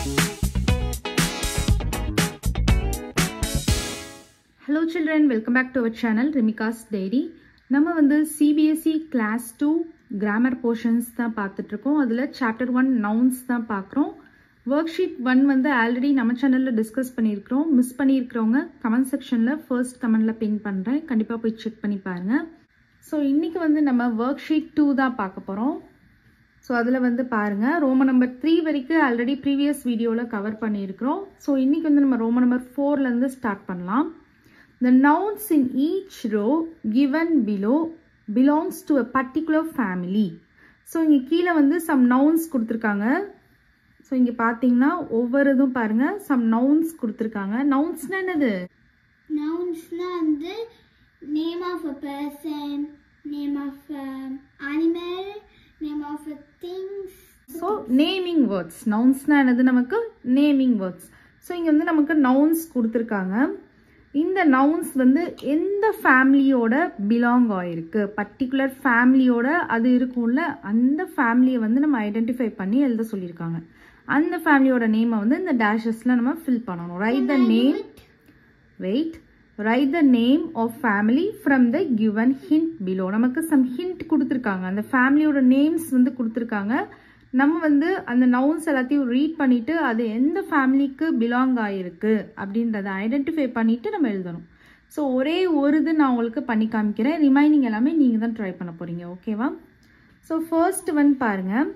Hello children welcome back to our channel Rimika's diary நம்ம வந்து CBSE class two grammar portions தான் பார்த்துட்ருக்கோம் அதில் சாப்டர் ஒன் நவுன்ஸ் தான் பார்க்குறோம் ஒர்க் ஷீட் ஒன் வந்து ஆல்ரெடி நம்ம சேனலில் டிஸ்கஸ் பண்ணியிருக்கிறோம் மிஸ் பண்ணியிருக்கிறவங்க கமெண்ட் செக்ஷனில் ஃபர்ஸ்ட் கமெண்டில் பின் பண்ணுறேன் கண்டிப்பாக போய் செக் பண்ணி பாருங்கள் ஸோ இன்றைக்கி வந்து நம்ம ஒர்க் ஷீட் டூ தான் பார்க்க போகிறோம் ஸோ அதில் வந்து பாருங்கள் ரோம நம்பர் த்ரீ வரைக்கும் ஆல்ரெடி ப்ரீவியஸ் வீடியோவில் கவர் பண்ணியிருக்கிறோம் ஸோ இன்றைக்கி வந்து நம்ம ரோம நம்பர் ஃபோர்லேருந்து ஸ்டார்ட் பண்ணலாம் The nouns in each row given below belongs to a particular family. So இங்கே கீழே வந்து சம் நவுன்ஸ் கொடுத்துருக்காங்க ஸோ இங்கே பார்த்தீங்கன்னா ஒவ்வொரு இதுவும் பாருங்கள் சம் நவுன்ஸ் கொடுத்துருக்காங்க நவுன்ஸ்னா என்னது நவுன்ஸ்னா வந்து name of a person name of animal name of a things so naming words நவுன்ஸ்னா என்னது நமக்கு நேமிங் வேர்ட்ஸ் ஸோ இங்கே வந்து நமக்கு நவுன்ஸ் கொடுத்துருக்காங்க இந்த நவுன்ஸ் வந்து எந்த ஃபேமிலியோட பிலாங் ஆயிருக்கு பர்டிகுலர் ஃபேமிலியோட அது இருக்கும்ல அந்த ஃபேமிலியை வந்து நம்ம ஐடென்டிஃபை பண்ணி எழுத சொல்லியிருக்காங்க அந்த ஃபேமிலியோட நேமை வந்து இந்த டேஷஸில் நம்ம ஃபில் பண்ணணும் write the name wait write the name of family from the given hint below நமக்கு சம் ஹிண்ட் கொடுத்துருக்காங்க அந்த ஃபேமிலியோட நேம்ஸ் வந்து கொடுத்துருக்காங்க நம்ம வந்து அந்த நவுன்ஸ் எல்லாத்தையும் ரீட் பண்ணிட்டு அது எந்த ஃபேமிலிக்கு பிலாங் ஆகிருக்கு அப்படின்றத ஐடென்டிஃபை பண்ணிட்டு நம்ம எழுதணும் ஸோ ஒரே ஒரு இது நான் உங்களுக்கு பண்ணி காமிக்கிறேன் ரிமைனிங் எல்லாமே நீங்கள் தான் ட்ரை பண்ண போகிறீங்க ஓகேவா ஸோ ஃபர்ஸ்ட் வந்து பாருங்கள்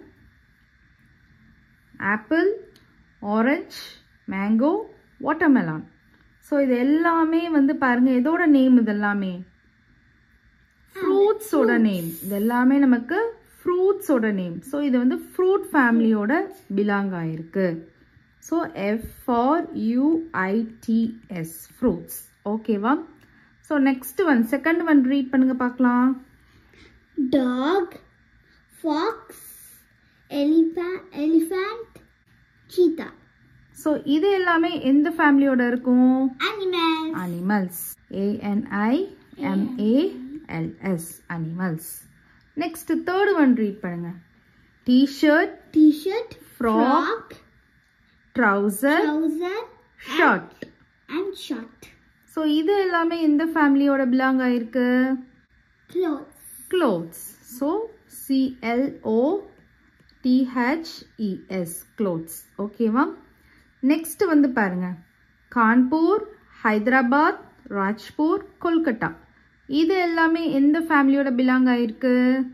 apple orange mango watermelon so இது எல்லாமே வந்து பாருங்கள் எதோட நேம் இது எல்லாமே ஃப்ரூட்ஸோட நேம் இது எல்லாமே நமக்கு ஃப்ரூட்ஸோட நேம் ஸோ இது வந்து ஃப்ரூட் ஃபேமிலியோட பிலாங் ஆயிருக்கு ஸோ எஃப்ஆர் யூஐடிஎஸ் ஃப்ரூட்ஸ் ஓகேவா so next one second one read பண்ணுங்க பார்க்கலாம் dog fox elephant elephant cheetah so இது எல்லாமே எந்த ஃபேமிலியோட இருக்கும் animal animals A N I M A L S animals next third one read பண்ணுங்க T shirt T shirt Frock, frock trouser trouser shirt and short so இது எல்லாமே எந்த ஃபேமிலியோட பிலாங் ஆயிருக்கு clothes clothes. So C L O T H E S clothes. ஓகேவா next வந்து பாருங்க கான்பூர் ஹைதராபாத் ராஜ்பூர் கொல்கட்டா இது எல்லாமே எந்த ஃபேமிலியோட பிலாங் ஆயிருக்கு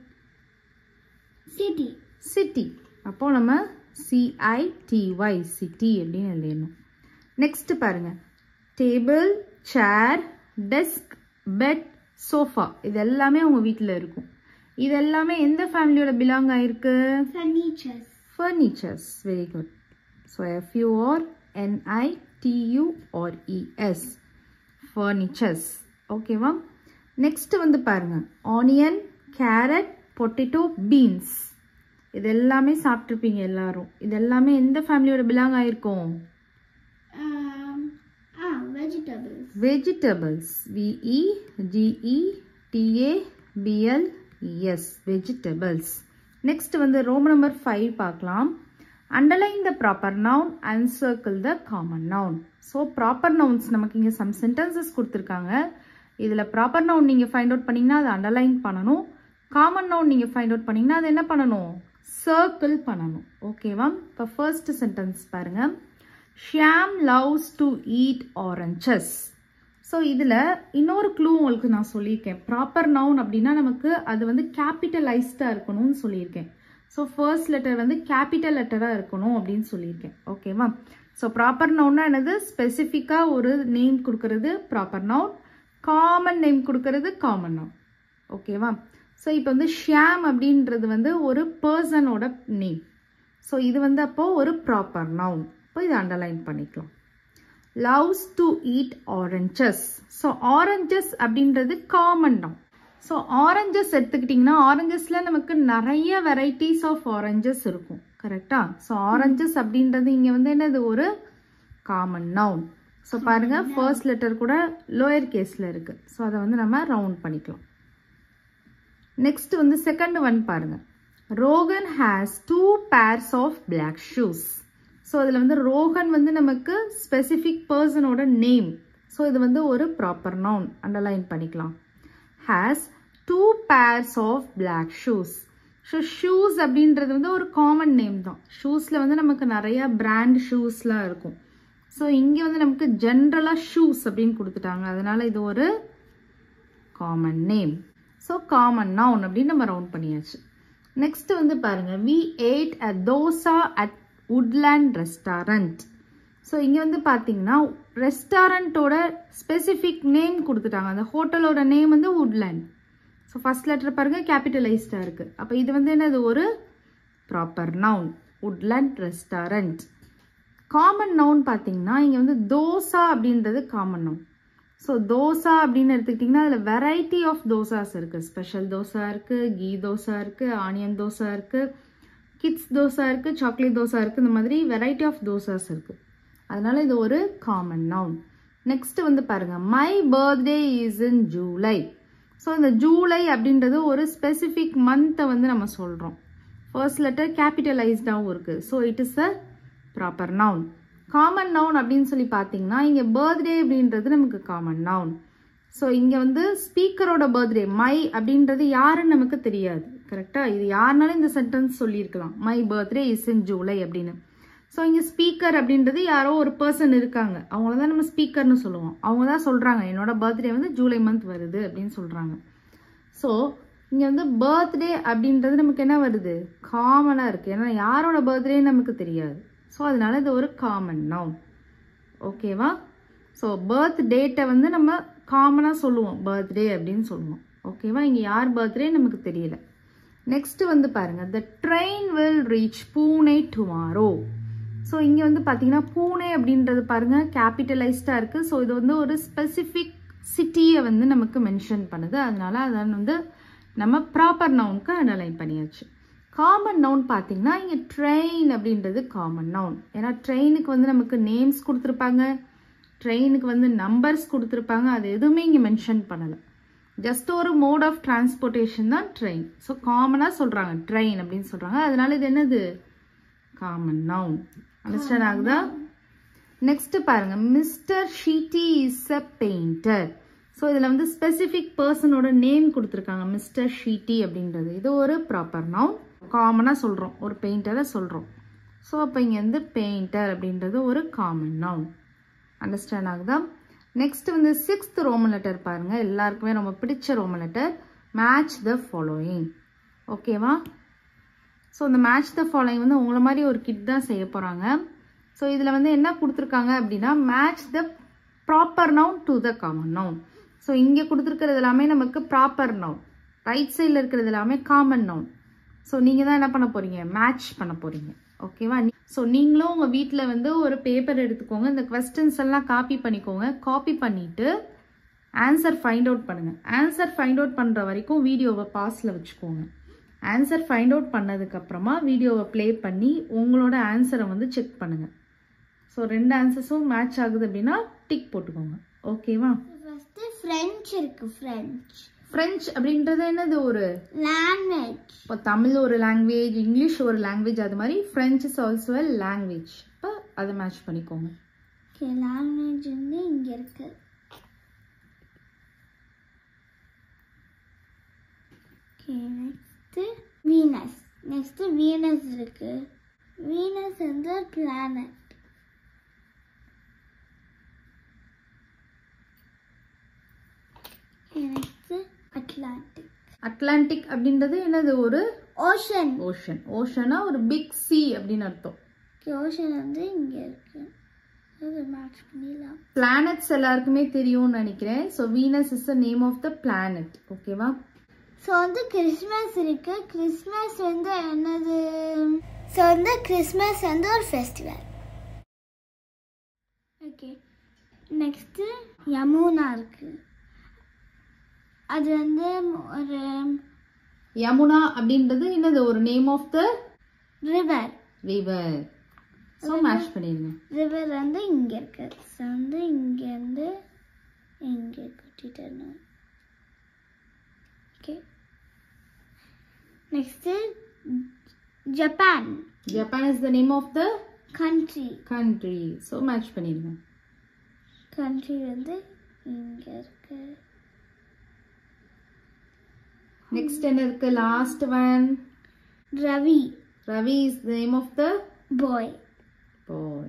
சிட்டி சிட்டி அப்போ நம்ம சிஐடிஒய் சிட்டி அப்படின்னு எழுதிடணும் நெக்ஸ்ட் பாருங்க table chair desk bed sofa இது எல்லாமே உங்க வீட்டில் இருக்கும் இது எல்லாமே எந்த ஃபேமிலியோட பிலாங் ஆயிருக்கு furnitures furnitures very good so F U R N I T U R E S furnitures ஓகேவா நெக்ஸ்ட் வந்து பாருங்க ஆனியன் கேரட் பொட்டேட்டோ பீன்ஸ் இது எல்லாமே சாப்பிட்ருப்பீங்க எல்லாரும் இது எல்லாமே எந்த ஃபேமிலியோட பிலாங் ஆயிருக்கும் ஆ vegetables vegetables V E G E T A B L S vegetables next வந்து ரோம் நம்பர் ஃபைவ் பார்க்கலாம் underline the proper noun and circle the common noun so proper nouns நமக்கு இங்கே சம் சென்டென்சஸ் கொடுத்துருக்காங்க இதில் ப்ராப்பர் நவுன் நீங்கள் ஃபைண்ட் அவுட் பண்ணிங்கன்னா அதை அண்டர்லைன் பண்ணணும் காமன் நவுன் நீங்கள் ஃபைண்ட் அவுட் பண்ணிங்கன்னா அதை என்ன பண்ணணும் சர்க்கிள் பண்ணணும் ஓகேவா இப்போ ஃபர்ஸ்ட் சென்டென்ஸ் பாருங்கள் Shyam loves to eat oranges so இதில் இன்னொரு க்ளூ உங்களுக்கு நான் சொல்லியிருக்கேன் ப்ராப்பர் நவுன் அப்படின்னா நமக்கு அது வந்து கேபிட்டலைஸ்டாக இருக்கணும்னு சொல்லியிருக்கேன் ஸோ ஃபர்ஸ்ட் லெட்டர் வந்து கேபிட்டல் லெட்டராக இருக்கணும் அப்படின்னு சொல்லியிருக்கேன் ஓகேவா ஸோ ப்ராப்பர் நவுன்னா என்னது ஸ்பெசிஃபிக்காக ஒரு நேம் கொடுக்கறது ப்ராப்பர் நவுன் காமன் நேம் கொடுக்கறது காமன் நவுன் ஓகேவா ஸோ இப்போ வந்து ஷியாம் அப்படின்றது வந்து ஒரு பர்சனோட நேம் ஸோ இது வந்து அப்போது ஒரு ப்ராப்பர் நவுன் இப்போ இதை அண்டர்லைன் பண்ணிக்கலாம் loves to eat oranges so oranges அப்படின்றது காமன் நவுன் ஸோ ஆரஞ்சஸ் எடுத்துக்கிட்டிங்கன்னா ஆரஞ்சஸில் நமக்கு நிறைய வெரைட்டிஸ் ஆஃப் ஆரஞ்சஸ் இருக்கும் கரெக்டாக ஸோ ஆரஞ்சஸ் அப்படின்றது இங்கே வந்து என்னது ஒரு காமன் நவுன் ஸோ பாருங்கள் ஃபர்ஸ்ட் லெட்டர் கூட லோயர் கேஸில் இருக்குது ஸோ அதை வந்து நம்ம ரவுண்ட் பண்ணிக்கலாம் நெக்ஸ்ட் வந்து செகண்ட் ஒன் பாருங்க Rohan has two pairs of black shoes so அதில் வந்து ரோஹன் வந்து நமக்கு ஸ்பெசிஃபிக் பர்சனோட நேம் ஸோ இது வந்து ஒரு ப்ராப்பர் நவுன் அண்டர்லைன் பண்ணிக்கலாம் has two pairs of black shoes so shoes அப்படின்றது வந்து ஒரு காமன் நேம் தான் ஷூஸில் வந்து நமக்கு நிறைய பிராண்ட் ஷூஸ்லாம் இருக்கும் ஸோ இங்கே வந்து நமக்கு ஜென்ரலாக ஷூஸ் அப்படின்னு கொடுத்துட்டாங்க அதனால இது ஒரு common name so common noun அப்படின்னு நம்ம ரவுண்ட் பண்ணியாச்சு நெக்ஸ்ட் வந்து பாருங்க we ate a dosa at Woodland restaurant so இங்கே வந்து பார்த்தீங்கன்னா ரெஸ்டாரண்ட்டோட ஸ்பெசிஃபிக் நேம் கொடுத்துட்டாங்க அந்த ஹோட்டலோட நேம் வந்து உட்லேண்ட் ஸோ ஃபர்ஸ்ட் லெட்டர் பாருங்க கேபிட்டலைஸ்டாக இருக்குது அப்போ இது வந்து என்னது ஒரு proper noun Woodland restaurant common noun பார்த்தீங்கன்னா இங்கே வந்து தோசா அப்படின்றது காமன் நவுன் ஸோ தோசா அப்படின்னு எடுத்துக்கிட்டிங்கன்னா அதில் வெரைட்டி ஆஃப் தோசாஸ் இருக்குது ஸ்பெஷல் தோசா இருக்குது கீ தோசா இருக்குது ஆனியன் தோசா இருக்குது கிட்ஸ் தோசா இருக்குது சாக்லேட் தோசா இருக்குது இந்த மாதிரி வெரைட்டி ஆஃப் தோசாஸ் இருக்குது அதனால இது ஒரு காமன் நவுன் நெக்ஸ்ட் வந்து பாருங்க my birthday is in July so இந்த ஜூலை அப்படின்றது ஒரு ஸ்பெசிஃபிக் மந்த்தை வந்து நம்ம சொல்கிறோம் ஃபர்ஸ்ட் லெட்டர் கேபிட்டலைஸ்டாகவும் இருக்குது so it is a proper noun common noun அப்படின்னு சொல்லி பார்த்தீங்கன்னா இங்கே பர்த்டே அப்படின்றது நமக்கு காமன் நவுன் ஸோ இங்கே வந்து ஸ்பீக்கரோட பர்த்டே மை அப்படின்றது யாருன்னு நமக்கு தெரியாது கரெக்டாக இது யாருனாலும் இந்த சென்டென்ஸ் சொல்லியிருக்கலாம் my birthday is in July அப்படின்னு ஸோ இங்கே ஸ்பீக்கர் அப்படின்றது யாரோ ஒரு பர்சன் இருக்காங்க அவங்கள தான் நம்ம ஸ்பீக்கர்னு சொல்லுவோம் அவங்க தான் சொல்கிறாங்க என்னோட பர்த்டே வந்து ஜூலை மந்த் வருது அப்படின்னு சொல்கிறாங்க ஸோ இங்கே வந்து பர்த்டே அப்படின்றது நமக்கு என்ன வருது காமனாக இருக்குது ஏன்னா யாரோட பர்த்டே நமக்கு தெரியாது ஸோ அதனால இது ஒரு காமன் நவுன் ஓகேவா ஸோ பர்த் டேட்டை வந்து நம்ம காமனாக சொல்லுவோம் பர்த்டே அப்படின்னு சொல்லுவோம் ஓகேவா இங்கே யார் பர்த்டே நமக்கு தெரியல நெக்ஸ்ட் வந்து பாருங்க the train will reach Pune tomorrow so இங்கே வந்து பார்த்தீங்கன்னா பூனே அப்படின்றது பாருங்க கேபிட்டலைஸ்டாக இருக்குது ஸோ இது வந்து ஒரு ஸ்பெசிஃபிக் சிட்டியை வந்து நமக்கு மென்ஷன் பண்ணுது அதனால அதை வந்து நம்ம ப்ராப்பர் நவுனுக்கு அண்டர்லைன் பண்ணியாச்சு காமன் நவுன் பார்த்தீங்கன்னா இங்கே ட்ரெயின் அப்படின்றது காமன் நவுன் ஏன்னா ட்ரெயினுக்கு வந்து நமக்கு நேம்ஸ் கொடுத்துருப்பாங்க ட்ரெயினுக்கு வந்து நம்பர்ஸ் கொடுத்துருப்பாங்க அது எதுவுமே இங்கே மென்ஷன் பண்ணலை ஜஸ்ட் ஒரு மோட் ஆஃப் டிரான்ஸ்போர்ட்டேஷன் தான் ட்ரெயின் ஸோ காமனாக சொல்கிறாங்க ட்ரெயின் அப்படின்னு சொல்கிறாங்க அதனால இது என்னது காமன் நவுன் அண்டர்ஸ்டாண்ட் ஆகுதா நெக்ஸ்ட் பாருங்க mister Shetty is a painter so இதில் வந்து ஸ்பெசிஃபிக் பர்சனோட நேம் கொடுத்துருக்காங்க மிஸ்டர் ஷீட்டி அப்படின்றது இது ஒரு ப்ராப்பர் நவுன் காமனாக சொல்கிறோம் ஒரு பெயிண்டரை சொல்கிறோம் ஸோ அப்போ இங்கே வந்து பெயிண்டர் அப்படின்றது ஒரு காமன் நவுன் அண்டர்ஸ்டாண்ட் ஆகுதா நெக்ஸ்ட் வந்து சிக்ஸ்த் ரோமன் லெட்டர் பாருங்க எல்லாருக்குமே ரொம்ப பிடிச்ச roman letter match the following ஓகேவா ஸோ இந்த மேட்ச் த ஃபாலோயிங் வந்து உங்களை மாதிரி ஒரு கிட் தான் செய்ய போகிறாங்க ஸோ இதில் வந்து என்ன கொடுத்துருக்காங்க அப்படின்னா match the proper noun to the common noun so இங்கே கொடுத்துருக்கிறது எல்லாமே நமக்கு ப்ராப்பர் நவுன் ரைட் சைடில் இருக்கிறது எல்லாமே காமன் நவுன் ஸோ நீங்கள் தான் என்ன பண்ண போகிறீங்க மேட்ச் பண்ண போகிறீங்க ஓகேவா ஸோ நீங்களும் உங்கள் வீட்டில் வந்து ஒரு பேப்பர் எடுத்துக்கோங்க இந்த கொஸ்டின்ஸ் எல்லாம் காப்பி பண்ணிக்கோங்க காப்பி பண்ணிவிட்டு ஆன்சர் ஃபைண்ட் அவுட் பண்ணுங்கள் ஆன்சர் ஃபைண்ட் அவுட் பண்ணுற வரைக்கும் வீடியோவை பாஸில் வச்சுக்கோங்க ஆன்சர் ஃபைண்ட் அவுட் பண்ணதுக்கப்புறமா வீடியோவை ப்ளே பண்ணி உங்களோட ஆன்சரை வந்து செக் பண்ணுங்கள் ஸோ ரெண்டு ஆன்சர்ஸும் மேட்ச் ஆகுது அப்படின்னா டிக் போட்டுக்கோங்க ஓகேவா ஃபர்ஸ்ட் ஃப்ரெஞ்ச் இருக்கு ஃப்ரெஞ்ச் ஃப்ரெஞ்ச் அப்படின்றது என்னது ஒரு லாங்குவேஜ் இப்போ தமிழ் ஒரு லாங்குவேஜ் இங்கிலீஷ் ஒரு லாங்குவேஜ் அது மாதிரி French is also a language இப்போ அதை மேட்ச் பண்ணிக்கோங்க ஓகே லாங்குவேஜ் வந்து இங்க இருக்கு okay next Venus next Venus இருக்கு வீனஸ் வந்து பிளானட் நெக்ஸ்ட் அட்லாண்டிக் அட்லாண்டிக் அப்படின்றது என்னது ஒரு ஓஷன் ஓஷன் ஓஷனா ஒரு பிக் சி அப்படின்னு அர்த்தம் ஓஷன் வந்து இங்க இருக்கு அது மேட்ச் பண்ணிடலாம் பிளானட்ஸ் எல்லாருக்குமே தெரியும்னு நினைக்கிறேன் so Venus is the name of the planet ஓகேவா ஸோ வந்து கிறிஸ்மஸ் இருக்கு கிறிஸ்மஸ் வந்து என்னது ஸோ வந்து கிறிஸ்மஸ் வந்து ஒரு ஃபெஸ்டிவல் ஓகே நெக்ஸ்ட்டு யமுனா இருக்கு அது வந்து ஒரு யமுனா அப்படின்றது என்னது ஒரு name of the river river so match பண்ணிடுங்க ரிவர் வந்து இங்கே இருக்கு ஸோ வந்து இங்கேருந்து இங்கே கூட்டிட்டு okay next Japan Japan is the name of the country country so match பண்ணிடுங்க கண்ட்ரி வந்து இங்க இருக்கு நெக்ஸ்ட் என்ன இருக்கு last one Ravi Ravi is name of the boy boy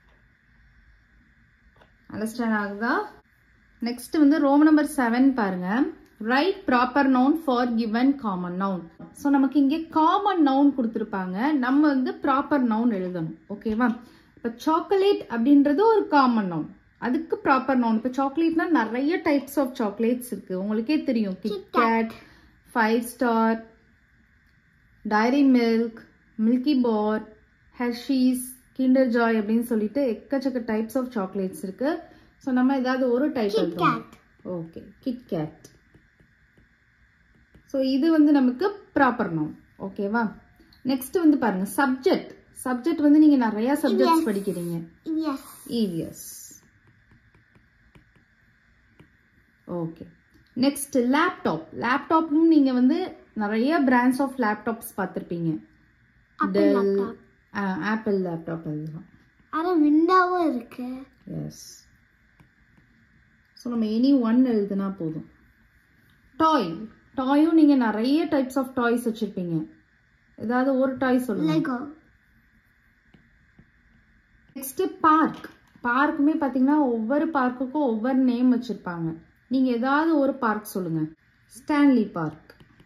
understand ஆகுதா நெக்ஸ்ட் வந்து ரோம் நம்பர் செவன் பாருங்க right proper noun for given common noun so நமக்கு இங்கே காமன் நவுன் கொடுத்துருப்பாங்க நம்ம வந்து ப்ராப்பர் நவுன் எழுதணும் ஓகேவா இப்போ சாக்லேட் அப்படின்றது ஒரு காமன் நவுன் அதுக்கு ப்ராப்பர் நவுன் இப்போ சாக்லேட்னா நிறைய டைப்ஸ் ஆஃப் சாக்லேட்ஸ் இருக்கு உங்களுக்கே தெரியும் KitKat Five Star Dairy Milk Milky Bar Hershey's Kinder Joy அப்படின்னு சொல்லிட்டு எக்கச்சக்க டைப்ஸ் ஆஃப் சாக்லேட்ஸ் இருக்கு ஸோ நம்ம ஏதாவது ஒரு டைப் எழுதுவோம் ஓகே கிட்கேட் ஸோ இது வந்து நமக்கு ப்ராப்பர் நவுன் ஓகேவா நெக்ஸ்ட் வந்து பாருங்க சப்ஜெக்ட் சப்ஜெக்ட் வந்து நீங்க நிறைய சப்ஜெக்ட்ஸ் படிக்கிறீங்க yes EVS. Okay next laptop லேப்டாப்பும் நீங்க வந்து நிறைய பிராண்ட்ஸ் ஆஃப் லேப்டாப்ஸ் பார்த்துருப்பீங்க Apple laptop. ஆப்பிள் லேப்டாப் அதுதான் ஆனா விண்டோவும் இருக்கு எஸ் ஸோ நம்ம எனி ஒன் எழுதுனா போதும் டாய் டாயும் நீங்கள் நிறைய டைப்ஸ் ஆஃப் டாய்ஸ் வச்சுருப்பீங்க ஏதாவது ஒரு டாய் சொல்லுங்க லெகோ நெக்ஸ்ட் பார்க் பார்க்குமே பார்த்தீங்கன்னா ஒவ்வொரு பார்க்குக்கும் ஒவ்வொரு நேம் வச்சுருப்பாங்க நீங்கள் ஏதாவது ஒரு பார்க் சொல்லுங்க Stanley park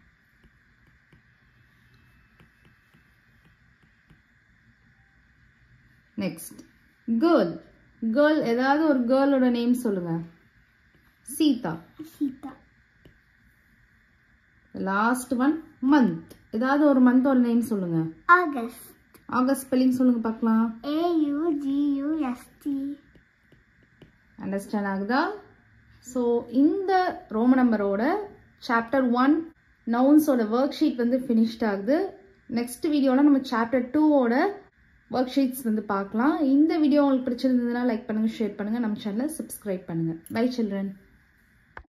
next girl girl ஏதாவது ஒரு கேர்ளோட நேம் சொல்லுங்க Sita Sita last one month ஏதாவது ஒரு மந்தோட நேம் சொல்லுங்க ஆகஸ்ட் ஆகஸ்ட் ஸ்பெல்லிங் சொல்லுங்க பார்க்கலாம் ஏயுஜியூஎஸ்டி அண்டர்ஸ்டாண்ட் ஆகுதா ஸோ இந்த ரோம நம்பரோட சாப்டர் ஒன் நவுன்ஸோட ஒர்க் ஷீட் வந்து ஃபினிஷ்ட் ஆகுது நெக்ஸ்ட் வீடியோவில் நம்ம சாப்டர் டூவோட ஒர்க் ஷீட்ஸ் வந்து பார்க்கலாம் இந்த வீடியோ உங்களுக்கு பிடிச்சிருந்ததுன்னா லைக் பண்ணுங்கள் ஷேர் பண்ணுங்கள் நம்ம சேனலை சப்ஸ்கிரைப் பண்ணுங்கள் பை சில்ட்ரன்